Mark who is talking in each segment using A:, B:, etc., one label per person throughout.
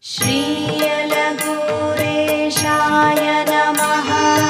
A: श्रीयलगूरेशाय नमः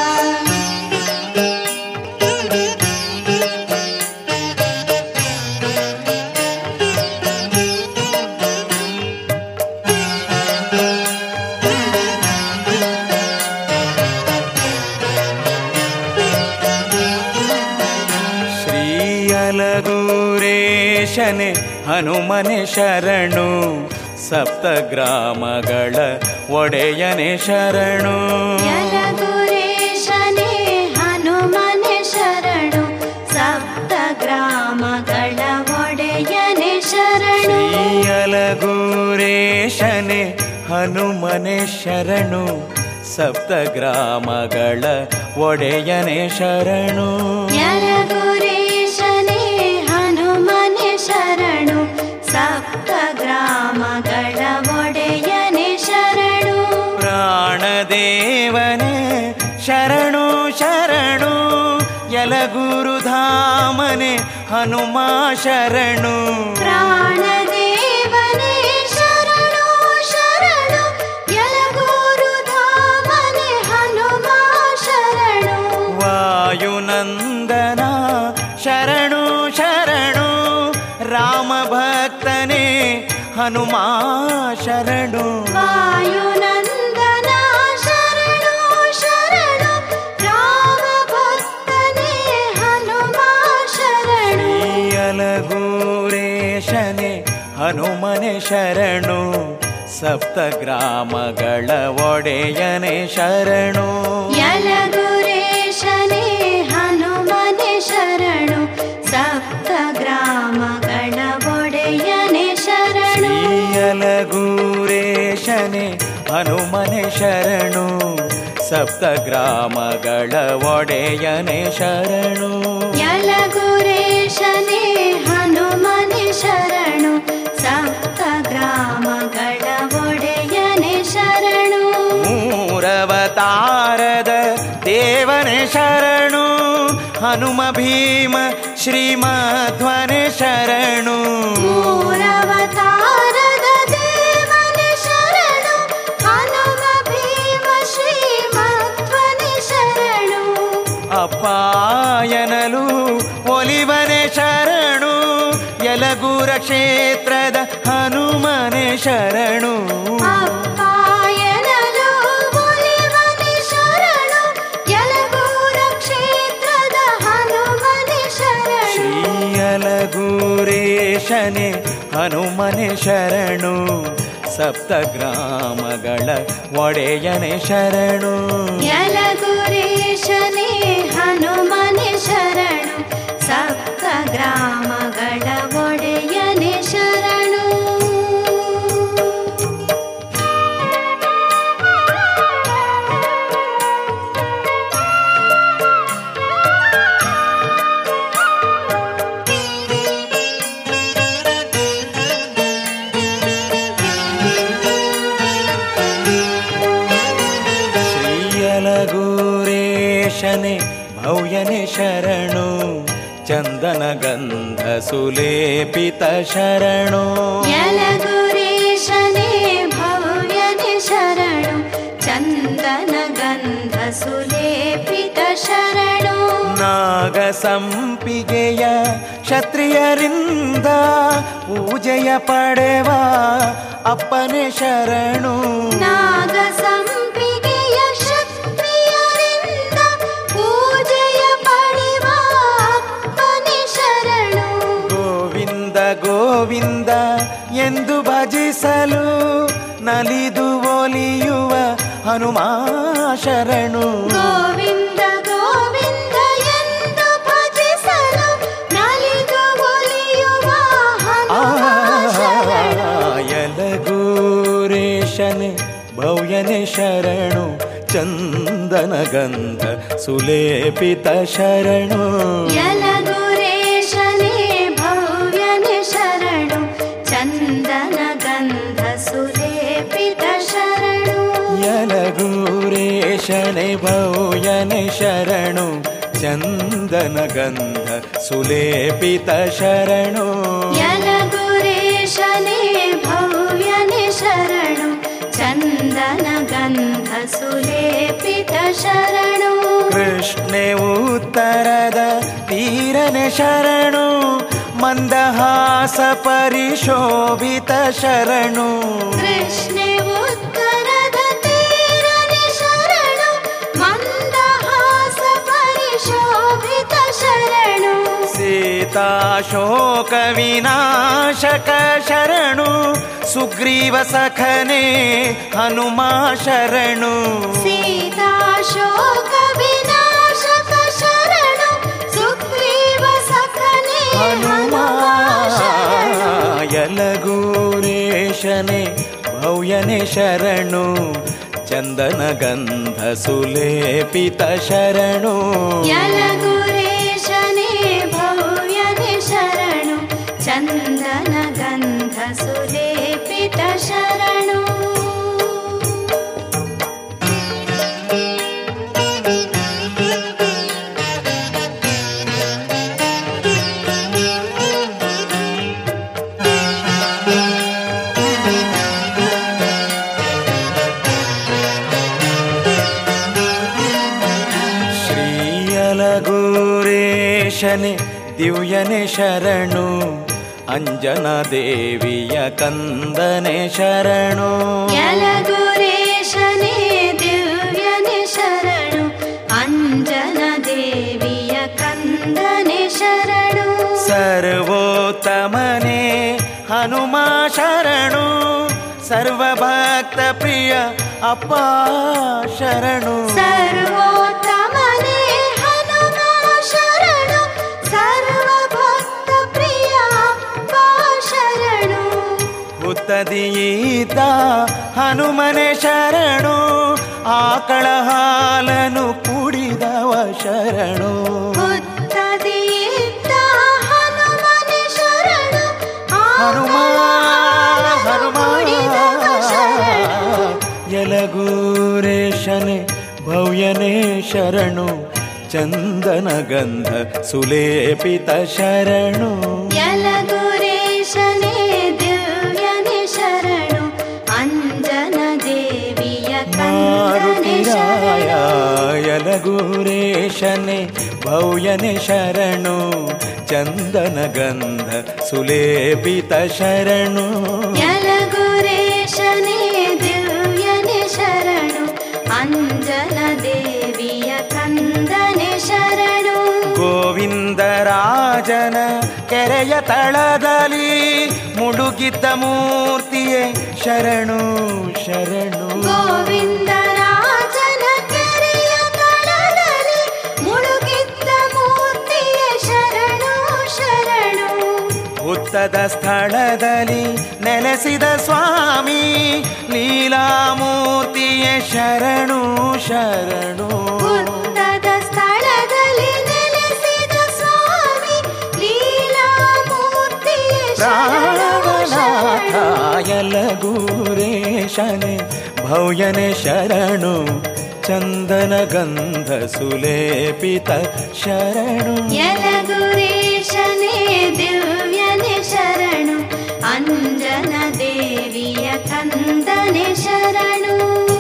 B: ಶ್ರೀಯಲಗೂರೇಶನೆ ಹನುಮನೆ ಶರಣು ಸಪ್ತಗ್ರಾಮಗಳ ಒಡೆಯನೆ ಶರಣು
A: ಯಲಗುರೇಶನೇ ಹನುಮನೆ ಶರಣು ಸಪ್ತ ಗ್ರಾಮಗಳ ಒಡೆಯನೆ ಶರಣು
B: ಶ್ರೀಯಲಗೂರೇಶನೆ ಹನುಮನೆ ಶರಣು ಸಪ್ತಗ್ರಾಮಗಳ ಒಡೆಯನೆ ಶರಣು
A: ಯಲಗುರೇಶನೇ ಹನುಮನೆ ಶರಣು ಸಪ್ತ ಗ್ರಾಮಗಳ ಒಡೆಯನೆ ಶರಣು
B: ಪ್ರಾಣದೇವನೇ ಶರಣು ಶರಣು ಯಲಗುರುಧಾಮನೆ ಹನುಮ ಶರಣು
A: ಪ್ರಾಣದೇವನೇ ಶರಣು ಶರಣು ಯಲಗೂರು ಧಾಮನೆ ಹನುಮ ಶರಣು
B: ವಾಯುನಂದನ ಶರಣು ಶರಣು ರಾಮ ಭಕ್ತನೇ ಹನುಮ ಶರಣು
A: ವಾಯುನಂದನ ಶರಣು ಶರಣು ರಾಮ ಭಕ್ತನೇ ಹನುಮ ಶರಣು
B: ಯಲಗೂರೇಶನೆ ಹನುಮನೆ ಶರಣು ಸಪ್ತಗ್ರಾಮಗಳ ಒಡೆಯನೆ ಶರಣು
A: ಯಲಗುರೇಶನೇ ಹನುಮನೆ ಶರಣು ಸಪ್ತ ಗ್ರಾಮಗಳ ಒಡೆಯನೆ ಶರಣು
B: ಯಲಗೂರೇಶನೆ ಹನುಮನೆ ಶರಣು ಸಪ್ತಗ್ರಾಮಗಳ ಒಡೆಯನೆ ಶರಣು
A: ಯಲಗುರೇಶನೇ ಹನುಮನೆ ಶರಣು ಸಪ್ತ ಗ್ರಾಮಗಳ ಒಡೆಯನೆ ಶರಣು
B: ಮೂರವತಾರದ ದೇವನೆ ಶರಣು ಹನುಮ ಭೀಮ ಶ್ರೀಮಧ್ವನೆ ಶರಣು
A: ಮೂರವತಾರದ ದೇವನೆ ಶರಣು ಹನುಮ ಭೀಮ ಶ್ರೀಮಧ್ವನೆ ಶರಣು
B: ಅಪ್ಪಾಯನಲು ಒಲಿವನೆ ಶರಣು ಯಲಗೂರ ಕ್ಷೇತ್ರದ ಹನುಮನೆ ಶರಣು
A: ಅಪ್ಪಾಯನಲು ಒಲಿವನೆ ಶರಣು ಯಲಗೂರ ಕ್ಷೇತ್ರದ ಹನುಮನೆ ಶರಣು
B: ಶ್ರೀಯಲಗೂರೇಶನೆ ಹನುಮನೆ ಶರಣು ಸಪ್ತಗ್ರಾಮಗಳ ಒಡೆಯನೆ ಶರಣು
A: ಯಲಗುರೇಶನೇ ಹನುಮನೆ ಶರಣು ಸಪ್ತ ಗ್ರಾಮಗಳ ಒಡೆಯನೆ ಶರಣು
B: ಶ್ರೀಯಲಗೂರೇಶನೆ ಭವ್ಯನೆ ಶರಣು ಚಂದನ ಗಂಧ ಸುಲೇಪಿತ ಶರಣು
A: ಯಲಗುರೇಶನೇ ಭವ್ಯನೆ ಶರಣು ಚಂದನ ಗಂಧ ಸುಲೇಪಿತ ಶರಣು
B: ನಾಗ ಸಂಪಿಗೆಯ ಕ್ಷತ್ರಿಯರಿಂದ ಪೂಜೆಯ ಪಡೆವ ಅಪ್ಪನೆ ಶರಣು
A: ನಾಗ ಸಂಪಿಗೆಯ ಶಕ್ತಿಯರಿಂದ ಪೂಜೆಯ ಪಡೆವ ಅಪ್ಪನೆ ಶರಣು
B: ಗೋವಿಂದ ಗೋವಿಂದ ಎಂದು ಭಜಿಸಲು ನಲಿದು ಒಲಿಯುವ ಹನುಮ ಶರಣು
A: ಗೋವಿಂದ ಗೋವಿಂದ ಎಂದು ಭಜಿಸಲು ನಲಿದು ಒಲಿಯುವ ಹನುಮ ಶರಣು
B: ಯಲಗೂರೇಶನೆ ಭವ್ಯನೆ ಶರಣು ಚಂದನ ಗಂಧ ಸುಲೇಪಿತ ಶರಣು
A: ಯಲಗುರೇಶನೇ ಭವ್ಯನೆ ಶರಣು ಚಂದನ ಗಂಧ ಸುಲೇಪಿತ ಶರಣು
B: ಯಲಗೂರೇಶನೆ ಭವ್ಯನೆ ಶರಣು ಚಂದನ ಗಂಧ ಸುಲೇಪಿತ ಶರಣು
A: ಯಲಗುರೇಶನೇ ಭವ್ಯನೆ ಶರಣು ಚಂದನ ಗಂಧ ಸುಲೇಪಿತ ಶರಣು
B: ಕೃಷ್ಣೆ ಉತ್ತರದ ತೀರನೆ ಶರಣು ಮಂದಹಾಸ ಪರಿಶೋಭಿತ ಶರಣು
A: ಕೃಷ್ಣೆ ಉತ್ತರದ ತೀರನೆ ಶರಣು ಮಂದಹಾಸ ಪರಿಶೋಭಿತ ಶರಣು
B: ಸೀತಾಶೋಕ ವಿನಾಶಕ ಶರಣು ಸುಗ್ರೀವ ಸಖನೆ ಹನುಮ ಶರಣು
A: ಸೀತಾಶೋಕ ವಿನಾಶಕ ಶರಣು ಸುಗ್ರೀವ ಸಖನೆ
B: ಹನುಮ
A: ಹನುಮ ಶರಣು
B: ಯಲಗೂರೇಶನೆ ಭವ್ಯನೆ ಶರಣು ಚಂದನ ಗಂಧ ಸುಲೇಪಿತ ಶರಣು
A: ಯಲಗುರೇಶನೇ ಭವ್ಯನೆ ಶರಣು ಚಂದನ ಗಂಧ ಸುಲೇಪಿತ ಶರಣು
B: ಶ್ರೀಯಲಗೂರೇಶನೆ ದಿವ್ಯನೆ ಶರಣು ಅಂಜನ ದೇವಿಯ ಕಂದನೆ ಶರಣು
A: ಯಲಗುರೇಶನೇ ದಿವ್ಯನೆ ಶರಣು ಅಂಜನ ದೇವಿಯ ಕಂದನೆ ಶರಣು
B: ಸರ್ವೋತ್ತಮನೆ ಹನುಮ ಶರಣು ಸರ್ವಭಕ್ತ ಪ್ರಿಯ ಅಪ್ಪ ಶರಣು
A: ಸರ್ವೋತ್ತಮನೇ ಹನುಮ ಶರಣು ಸರ್ವಭಕ್ತ ಪ್ರಿಯ ಅಪ್ಪ ಶರಣು
B: ಹುತ್ತದಿಯಿದ್ದ ಹನುಮನೆ ಶರಣು ಆಕಳ ಹಾಲನು ಕುಡಿದವ ಶರಣು
A: ಹುತ್ತದಿದ್ದ ಹನುಮನೆ ಶರಣು
B: ಹನುಮ ಹನುಮ
A: ಕುಡಿದವ ಶರಣು
B: ಯಲಗೂರೇಶನೆ ಭವ್ಯನೆ ಶರಣು ಚಂದನ ಗಂಧ ಸುಲೇಪಿತ ಶರಣು
A: ಯಲಗುರೇಶನೇ ದಿವ್ಯನೆ ಶರಣು ಅಂಜನ ದೇವಿಯ ಕಂದನೆ
B: ಮಾರುತಿರಾಯ
A: ಶರಣು
B: ಯಲಗೂರೇಶನೆ ಭವ್ಯನೆ ಶರಣು ಚಂದನ ಗಂಧ ಸುಲೇಪಿತ ಶರಣು
A: ಯಲಗುರೇಶನೇ ದಿವ್ಯನೆ ಶರಣು ಅಂಜನ ದೇವಿಯ ಕಂದನೆ ಶರಣು
B: ಗೋವಿಂದರಾಜನ ಕೆರೆಯ ತಳದಲ್ಲಿ ಮುಡುಗಿದ್ದ ಮೂರ್ತಿಯೇ ಶರಣು ಶರಣು
A: ಗೋವಿಂದ ರಾಜನ ಕೆರೆಯ ತಳದಲ್ಲಿ ಮುಳುಗಿದ್ದ ಮೂರ್ತಿಯ ಶರಣು ಶರಣು
B: ಹುತ್ತದ ಸ್ಥಳದಲ್ಲಿ ನೆಲೆಸಿದ ಸ್ವಾಮಿ ಲೀಲಾಮೂರ್ತಿಯ ಶರಣು ಶರಣು
A: ಹುತ್ತದ ಸ್ಥಳದಲ್ಲಿ ನೆಲೆಸಿದ ಸ್ವಾಮಿ ಲೀಲಾಮೂರ್ತಿಯ ಶರಣು
B: ಪ್ರಾಣನಾಥ
A: ಶರಣು
B: ಯಲಗೂರೇಶನೆ ಭವ್ಯನೆ ಶರಣು ಚಂದನ ಗಂಧ ಸುಲೇಪಿತ ಶರಣು
A: ಯಲಗುರೇಶನೇ ದಿವ್ಯನೆ ಶರಣು ಅಂಜನ ದೇವಿಯ ಕಂದನೆ ಶರಣು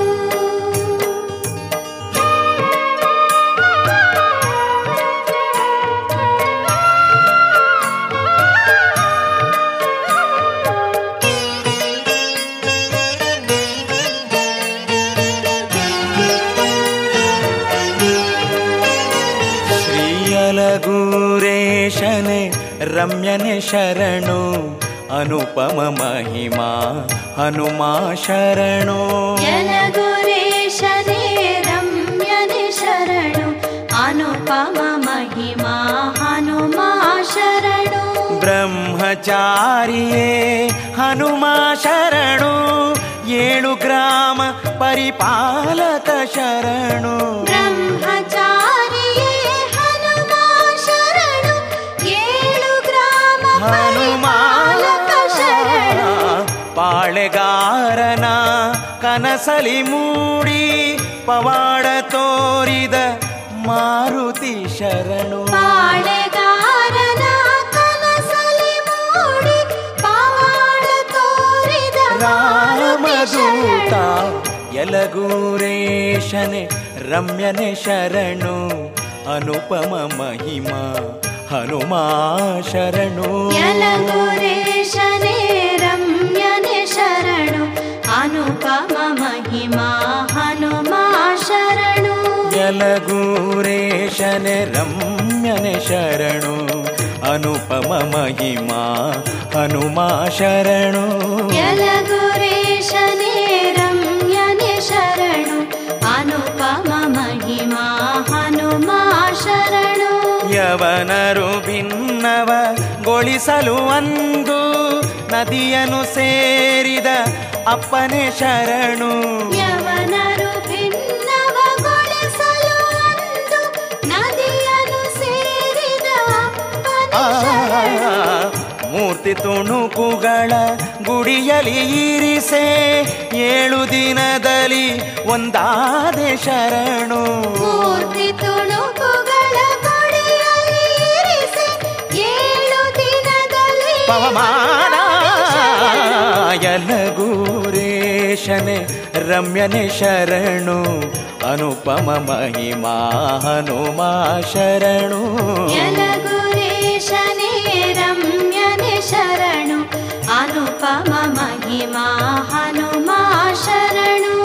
B: ಶ್ರೀಯಲಗೂರೇಶನೆ ರಮ್ಯನೆ ಶರಣು ಅನುಪಮ ಮಹಿಮಾ ಹನುಮ ಶರಣು
A: ಯಲಗುರೇಶನೇ ರಮ್ಯನೆ ಶರಣು ಅನುಪಮ ಮಹಿಮಾ ಹನುಮ ಶರಣು
B: ಬ್ರಹ್ಮಚಾರಿಯೇ ಹನುಮ ಶರಣು ಏಳು ಗ್ರಾಮ ಪರಿಪಾಲಕ ಶರಣು
A: ಬ್ರಹ್ಮಚಾರಿಯೇ ಹನುಮ ಶರಣು ಏಳು ಗ್ರಾಮ
B: ಹನುಮ
A: ಪರಿಪಾಲಕ ಶರಣು
B: ಪಾಳೆಗಾರನ ಕನಸಲಿ ಮೂಡಿ ಪವಾಡ ತೋರಿದ ಮಾರುತಿ ಶರಣು
A: ಪಾಳೆಗಾರನ ಕನಸಲಿ ಮೂಡಿ ಪವಾಡ ತೋರಿದ ಮಾರುತಿ
B: ರಾಮದೂತ
A: ಶರಣು.
B: ಯಲಗೂರೇಶನೆ ರಮ್ಯನೆ ಶರಣು ಅನುಪಮ ಮಹಿಮಾ ಹನುಮಾ ಶರಣು
A: ಯಲಗುರೇಶನೇ ರಮ್ಯನೆ ಶರಣು ಅನುಪಮ ಮಹಿಮಾ ಹನುಮಾ ಶರಣು
B: ಯಲಗೂರೇಶನೆ ರಮ್ಯನೆ ಶರಣು ಅನುಪಮ ಮಹಿಮಾ ಹನುಮಾ ಶರಣು
A: ಯಲಗುರೇಶನೇ ರಮ್ಯನೆ ಶರಣು ಅನುಪಮ ಮಹಿಮಾ ಹನುಮಾ ಶರಣು
B: ಯವನರು ಭಿನ್ನವ ಗೊಳಿಸಲು ಒಂದು ನದಿಯನ್ನು ಸೇರಿದ ಅಪ್ಪನೆ ಶರಣು
A: ಯವನರು ಭಿನ್ನವಗೊಳಿಸಲು ಅಂದು ನದಿಯನ್ನು ಸೇರಿದ ಅಪ್ಪನ
B: ಆ,
A: ಶರಣು.
B: ಮೂರ್ತಿ ತುಣುಕುಗಳ ಗುಡಿಯಲಿ ಇರಿಸೆ ಏಳು ದಿನದಲ್ಲಿ ಒಂದಾದೆ ಶರಣು
A: ಮೂರ್ತಿ ತುಣುಕುಗಳ ಕೊಡಿಯಲ್ಲಿ ಇರಿಸಿ ಏಳು ದಿನದಲ್ಲಿ
B: ಪವಮಾನ ಯಲಗೂರೇಶನೆ ರಮ್ಯನೆ ಶರಣು ಅನುಪಮ ಮಹಿಮಾ ಹನುಮಾ ಶರಣು
A: ಯಲಗುರೇಶನೇ ರಮ್ಯನೆ ಶರಣು ಅನುಪಮ ಮಹಿಮಾ ಹನುಮಾ ಶರಣು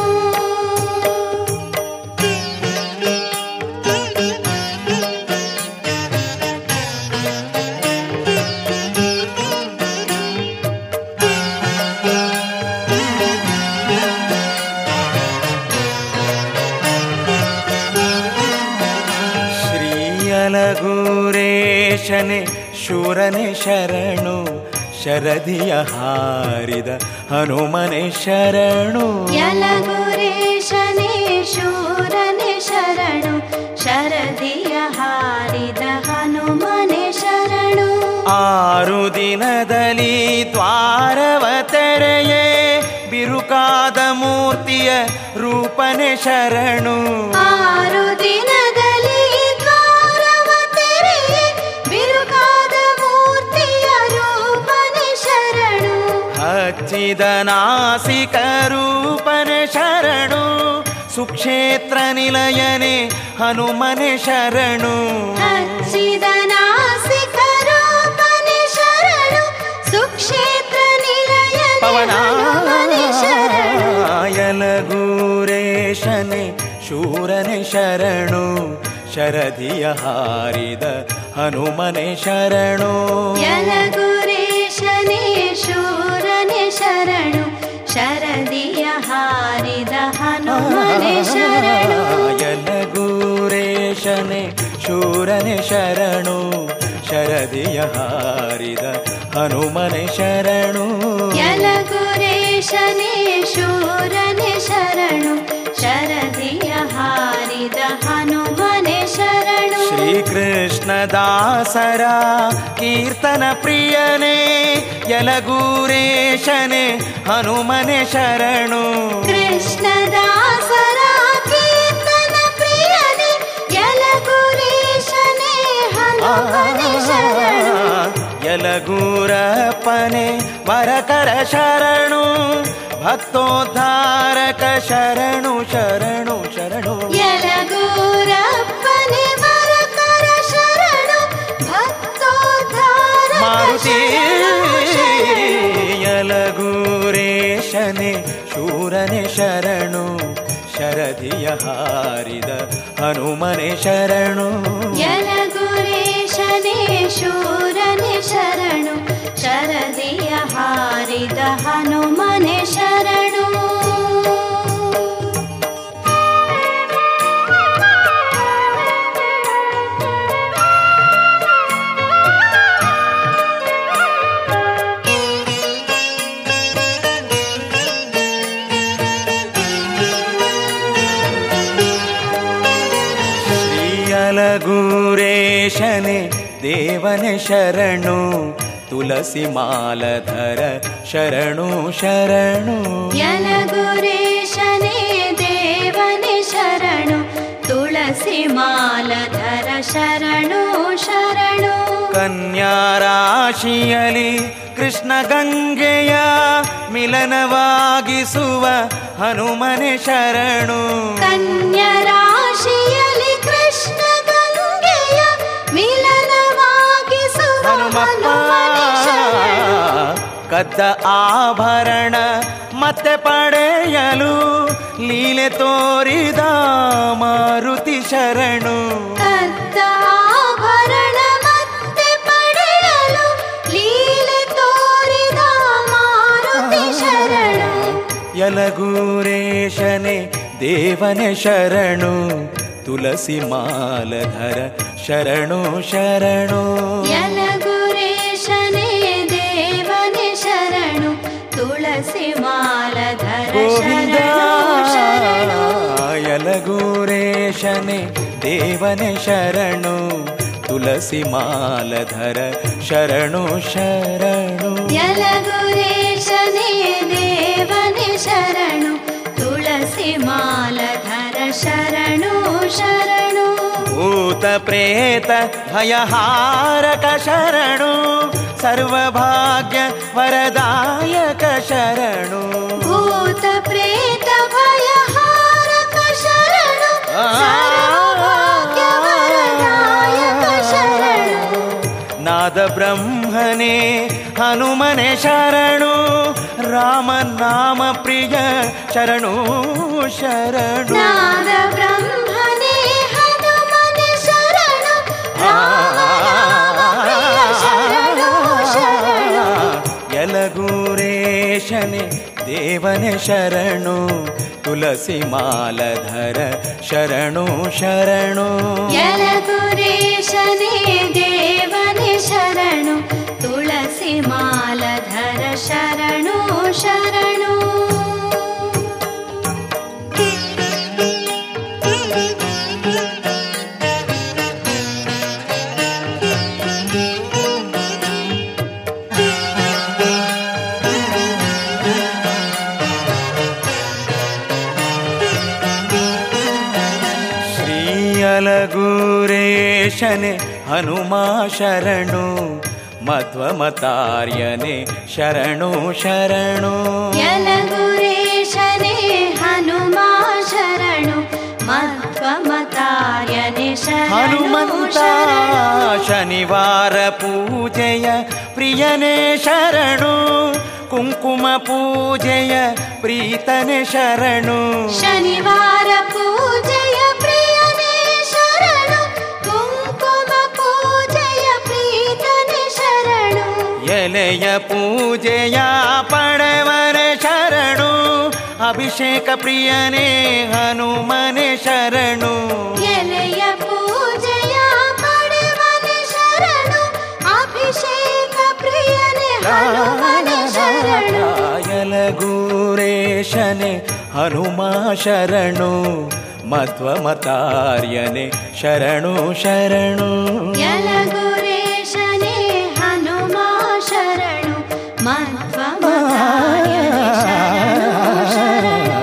B: ಶ್ರೀಯಲಗೂರೇಶನೆ ಶೂರನೆ ಶರಣು ಶರದಿಯ ಹಾರಿದ ಹನುಮನೆ ಶರಣು
A: ಯಲಗುರೇಶನೇ ಶೂರನೆ ಶರಣು ಶರದಿಯ ಹಾರಿದ ಹನುಮನೆ ಶರಣು
B: ಆರು ದಿನದಲ್ಲಿ ದ್ವಾರವ ತೆರೆಯೇ ಬಿರುಕಾದ ಮೂರ್ತಿಯ ರೂಪನೆ ಶರಣು
A: ಆರು ದಿನದಲ್ಲಿ ದ್ವಾರವ ತೆರೆಯೇ ಬಿರುಕಾದ ಮೂರ್ತಿಯ ರೂಪನೆ ಶರಣು
B: ಹಚ್ಚಿದ ನಾಸಿಕ ರೂಪನೆ ಶರಣು ಸುಕ್ಷೇತ್ರ ನಿಲಯನೆ ಹನುಮನೆ ಶರಣು
A: ಹಚ್ಚಿದ ನಾಸಿಕ ರೂಪನೆ ಶರಣು ಸುಕ್ಷೇತ್ರ ನಿಲಯ
B: ಪವನ
A: ಶರಣು
B: ಯಲಗೂರೇಶನೆ ಶೂರನೆ ಶರಣು ಶರದಿಯ ಹಾರಿದ ಹನುಮನೆ ಶರಣು
A: ಯಲಗುರೇಶನೇ ಶೂರನೆ ಶರಣು ಶರದಿಯ ಹಾರಿದ ಹನುಮನೆ ಶರಣು
B: ಯಲಗೂರೇಶನೆ ಶೂರನೆ ಶರಣು ಶರದಿಯ ಹಾರಿದ ಹನುಮನೆ ಶರಣು
A: ಯಲಗುರೇಶನೇ ಶೂರನೆ ಶರಣು ಶರದಿಯ ಹಾರಿದ ಹನುಮನೆ ಶರಣು
B: ಶ್ರೀಕೃಷ್ಣ ದಾಸರ ಕೀರ್ತನ ಪ್ರಿಯನೇ ಯಲಗೂರೇಶನೆ ಹನುಮನೆ ಶರಣು
A: ಕೃಷ್ಣದಾಸರ ಕೀರ್ತನ ಪ್ರಿಯನೇ ಯಲಗುರೇಶನೇ ಹನುಮನೆ ಶರಣು
B: ಯಲಗೂರಪ್ಪನೆ ವರಕರ ಶರಣು ಭಕ್ತೋದ್ಧಾರಕ ಶರಣು ಶರಣು ಶರಣು
A: ಯಲಗೂರಪ್ಪನೆ ವರಕರ ಶರಣು ಭಕ್ತೋದ್ಧಾರ
B: ಮಾರುತಿ ಯಲಗೂರೇಶನೆ ಶೂರನೆ ಶರಣು ಶರದಿಯ ಹಾರಿದ ಹನುಮನೆ ಶರಣು
A: ಯಲಗುರೇಶನೇ ಶೂರನೆ ಶರಣು ಶರದಿಯ ಹಾರಿದ ಹನುಮನೆ ಶರಣು
B: ಶ್ರೀಯಲಗೂರೇಶನೆ ದೇವನೆ ಶರಣು ತುಳಸಿ ಮಾಲಧರ ಶರಣು ಶರಣು
A: ಯಲಗುರೇಶನೇ ದೇವನೇ ಶರಣು ತುಳಸಿ ಮಾಲಧರ ಶರಣು ಶರಣು
B: ಕನ್ಯಾ ರಾಶಿಯಲಿ ಕೃಷ್ಣ ಗಂಗೆಯ ಮಿಲನವಾಗಿಸುವ ಹನುಮನೆ ಶರಣು
A: ಕನ್ಯ ರಾಶಿಯಲ್ಲಿ ಕೃಷ್ಣ ಗಂಗೆಯ ಮಿಲನವಾಗಿಸುವ
B: ಹನುಮಪ್ಪ
A: ಹನುಮನೆ ಶರಣು.
B: ಕದ್ದ ಆಭರಣ ಮತ್ತೆ ಪಡೆಯಲು ಲೀಲೆ ತೋರಿದ ಮಾರುತಿ ಶರಣು
A: ಕದ್ದ ಆಭರಣ ಮತ್ತೆ ಪಡೆಯಲು ಲೀಲೆ ತೋರಿದ ಮಾರುತಿ ಶರಣು
B: ಯಲಗೂರೇಶನೆ ದೇವನೆ ಶರಣು ತುಳಸಿ ಮಾಲಧರ ಶರಣು ಶರಣು
A: ಯಲಗುರೇಶನೇ ದೇವನೇ ಶರಣು ತುಳಸಿ ಮಾಲಧರ
B: ಗೋವಿಂದ
A: ಶರಣು ಶರಣು
B: ಯಲಗೂರೇಶನೆ ದೇವನೆ ಶರಣು ತುಳಸಿ ಮಾಲಧರ ಶರಣು ಶರಣು
A: ಯಲಗುರೇಶನೇ ದೇವನೇ ಶರಣು ತುಳಸಿ ಮಾಲಧರ ಶರಣು ಶರಣು
B: ಭೂತ ಪ್ರೇತ ಭಯಹಾರಕ ಶರಣು ಸರ್ವಭಾಗ್ಯ ವರದಾಯಕ ಶರಣು
A: ಭೂತ ಪ್ರೇತ ಭಯಹಾರಕ ಶರಣು ಸರ್ವಭಾಗ್ಯವರದಾಯಕ ಶರಣು
B: ನಾದ ಬ್ರಹ್ಮನೇ ಹನುಮನೆ ಶರಣು ರಾಮ ನಾಮ ಪ್ರಿಯ ಶರಣು ಶರಣು
A: ನಾದ ಬ್ರಹ್ಮನೇ ಹನುಮನೆ ಶರಣು ರಾಮನಾಮಪ್ರಿಯ ಶರಣು ಶರಣು
B: ಯಲಗೂರೇಶನೆ ದೇವನೆ ಶರಣು ತುಳಸಿ ಮಾಲಧರ ಶರಣು ಶರಣು
A: ಯಲಗುರೇಶನೇ ದೇವನೇ ಶರಣು ತುಳಸಿ ಮಾಲಧರ ಶರಣು ಶರಣು
B: ಶ್ರೀಯಲಗೂರೇಶನೆ ಹನುಮಾ ಶರಣು ಮಧ್ವಮತಾರ್ಯನೆ ಶರಣು ಶರಣು
A: ಯಲಗುರೇಶನೇ ಹನುಮಾ ಶರಣು ಮಧ್ವಮತಾರ್ಯನೆ ಶರಣು
B: ಹನುಮಂತ
A: ಶರಣು
B: ಶನಿವಾರ ಪೂಜೆಯ ಪ್ರಿಯನೇ ಶರಣು ಕುಂಕುಮ ಪೂಜೆಯ ಪ್ರೀತನೆ ಶರಣು
A: ಶನಿವಾರ ಪೂಜೆಯ ಪ್ರಿಯನೇ ಶರಣು ಕುಂಕುಮ ಪೂಜೆಯ ಪ್ರೀತನೇ ಶರಣು
B: ಎಲೆಯ ಪೂಜೆಯ ಪಡವನೆ ಶರಣು ಅಭಿಷೇಕ ಪ್ರಿಯನೇ ಹನುಮನೆ ಶರಣು
A: ಎಲೆಯ ಪೂಜೆಯ ಪಡೆವನೆ ಶರಣು ಅಭಿಷೇಕ ಪ್ರಿಯನೇ ಹನುಮನೆ ಶರಣು
B: ಯಲಗೂರೇಶನೆ ಹನುಮಾ ಶರಣು ಮಧ್ವಮತಾರ್ಯನೆ ಶರಣು ಶರಣು
A: ಯಲಗುರೇಶನೇ ಹನುಮಾ ಶರಣು ಮಧ್ವಮತಾರ್ಯನೆ ಶರಣು ಶರಣು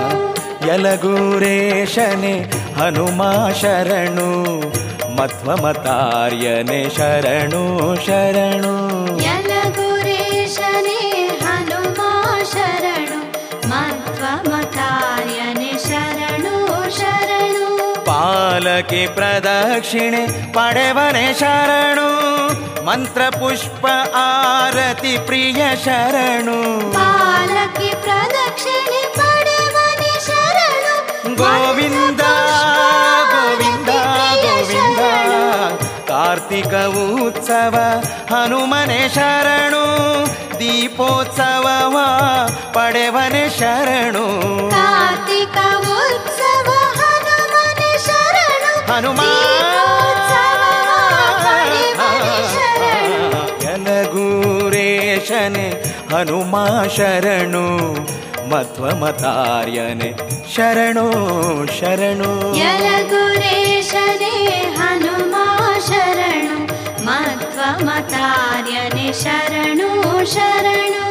B: ಯಲಗೂರೇಶನೆ ಹನುಮಾ ಶರಣು ಮಧ್ವಮತಾರ್ಯನೆ ಶರಣು ಶರಣು
A: ಯಲಗುರೇಶನೇ ಹನುಮಾ ಶರಣು ಮಧ್ವಮತಾರ್ಯನೆ ಶರಣು ಶರಣು
B: ಪಾಲಕಿ ಪ್ರದಕ್ಷಿಣೆ ಪಡೆವನೆ ಶರಣು ಮಂತ್ರ ಪುಷ್ಪ ಆರತಿ ಪ್ರಿಯ ಶರಣು
A: ಪಾಲಕಿ ಪ್ರದಕ್ಷಿಣೆ ಪಡೆವನೆ ಶರಣು
B: ಗೋವಿಂದ ಗೋವಿಂದ ಗೋವಿಂದ ಕಾರ್ತಿಕ ಉತ್ಸವ ಹನುಮನೆ ಶರಣು ದೀಪೋತ್ಸವವ ಪಡೆವನೆ ಶರಣು
A: ಕಾರ್ತಿಕ ಉತ್ಸವ ಹನುಮನೆ ಶರಣು
B: ಹನುಮ
A: ದೀಪೋತ್ಸವ ಪಡೆವನೆ ಶರಣು
B: ಯಲಗೂರೇಶನೆ ಹನುಮಾ ಶರಣು ಮಧ್ವಮತಾರ್ಯನೆ ಶರಣು ಶರಣು
A: ಯಲಗುರೇಶನೇ ಹನುಮಾ ಶರಣು ಮಧ್ವಮತಾರ್ಯನೆ ಶರಣು ಶರಣು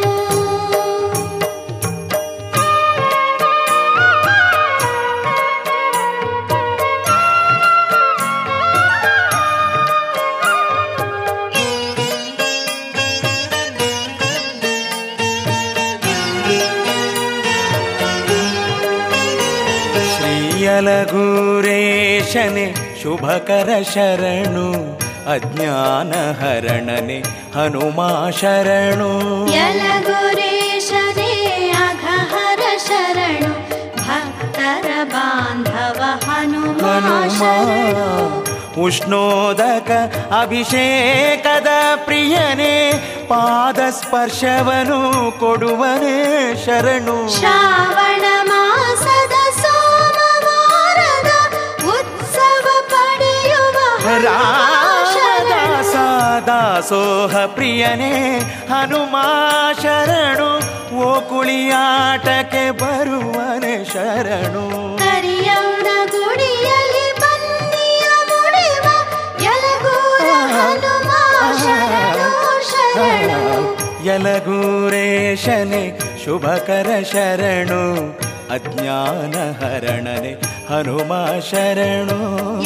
B: ಯಲಗೂರೇಶನೆ ಶುಭಕರ ಶರಣು ಅಜ್ಞಾನ ಹರಣನೆ ಹನುಮ ಶರಣು
A: ಯಲಗುರೇಶನೇ ಅಘಹರ ಶರಣು ಭಕ್ತರ ಬಾಂಧವ ಹನುಮ
B: ಹನುಮ
A: ಶರಣು
B: ಉಷ್ಣೋದಕ ಅಭಿಷೇಕದ ಪ್ರಿಯನೇ ಪಾದ ಸ್ಪರ್ಶವನು ಕೊಡುವನೇ ಶರಣು
A: ಶ್ರಾವಣ ಮಾಸದ ಸೋಮವಾರದ ಉತ್ಸವ ಪಡೆಯುವ ಹನುಮ ಶರಣು.
B: ರಾಮದಾಸ ದಾಸೋಹ ಪ್ರಿಯನೇ ಹನುಮ ಶರಣು ಓ ಕುಳಿಯಾಟಕ್ಕೆ ಬರುವನೆ ಶರಣು
A: ಕರಿಯೌನ ಗುಡಿಯಲ್ಲಿ ಬನ್ನಿಯ ಮುಡಿವ ಯಲಗೂರ ಹನುಮ ಶರಣು ಶರಣು
B: ಯಲಗೂರೇಶನೆ ಶುಭಕರ ಶರಣು ಅಜ್ಞಾನ ಹರಣನೆ ಹನುಮ ಶರಣು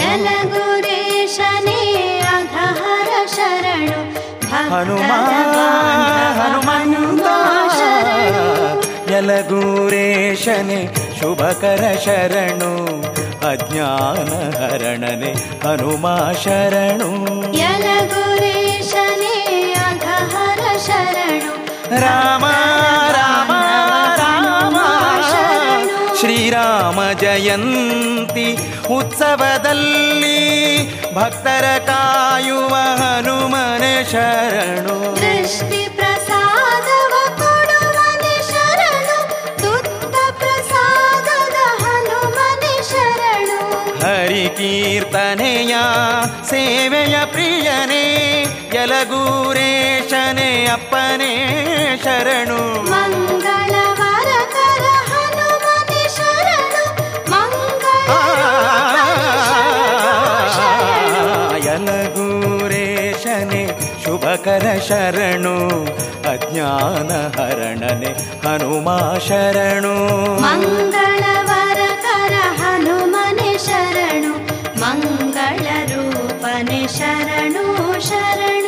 A: ಯಲಗುರೇಶನೇ ಅಘಹರ ಶರಣು
B: ಹನುಮ
A: ಭಕ್ತರ
B: ಹನುಮಂತ
A: ಹನುಮ ಶರಣು
B: ಯಲಗೂರೇಶನೆ ಶುಭಕರ ಶರಣು ಅಜ್ಞಾನ ಹರಣನೆ ಹನುಮ ಶರಣು
A: ಯಲಗುರೇಶನೇ ಅಘಹರ ಶರಣು
B: ರಾಮ ರಾಮ ರಾಮ
A: ಶರಣು.
B: ಶ್ರೀರಾಮ ಜಯಂತಿ ಉತ್ಸವದಲ್ಲಿ ಭಕ್ತರ ಕಾಯುವ ಹನುಮನೆ ಶರಣು
A: ದೃಷ್ಟಿ ಪ್ರಸಾದವ ಕೊಡುವನೆ ಶರಣು ತುತ್ತ ಪ್ರಸಾದದ ಹನುಮನೆ ಶರಣು
B: ಹರಿ ಕೀರ್ತನೆಯ ಸೇವೆಯ ಪ್ರಿಯನೇ ಯಲಗೂರೇಶನೆ ಅಪ್ಪನೇ ಶರಣು
A: ಮಂಗಳವರ ಕರ ಹನುಮನೆ ಶರಣು ಮಂಗಳ
B: ಯಲಗೂರೇಶನೆ ಶುಭಕರ ಶರಣು ಅಜ್ಞಾನ ಹರಣನೆ ಹನುಮ ಶರಣು
A: ಮಂಗಳವರ ಕರ ಹನುಮನೆ ಶರಣು ಮಂಗಳ ರೂಪನೆ ಶರಣು ಶರಣು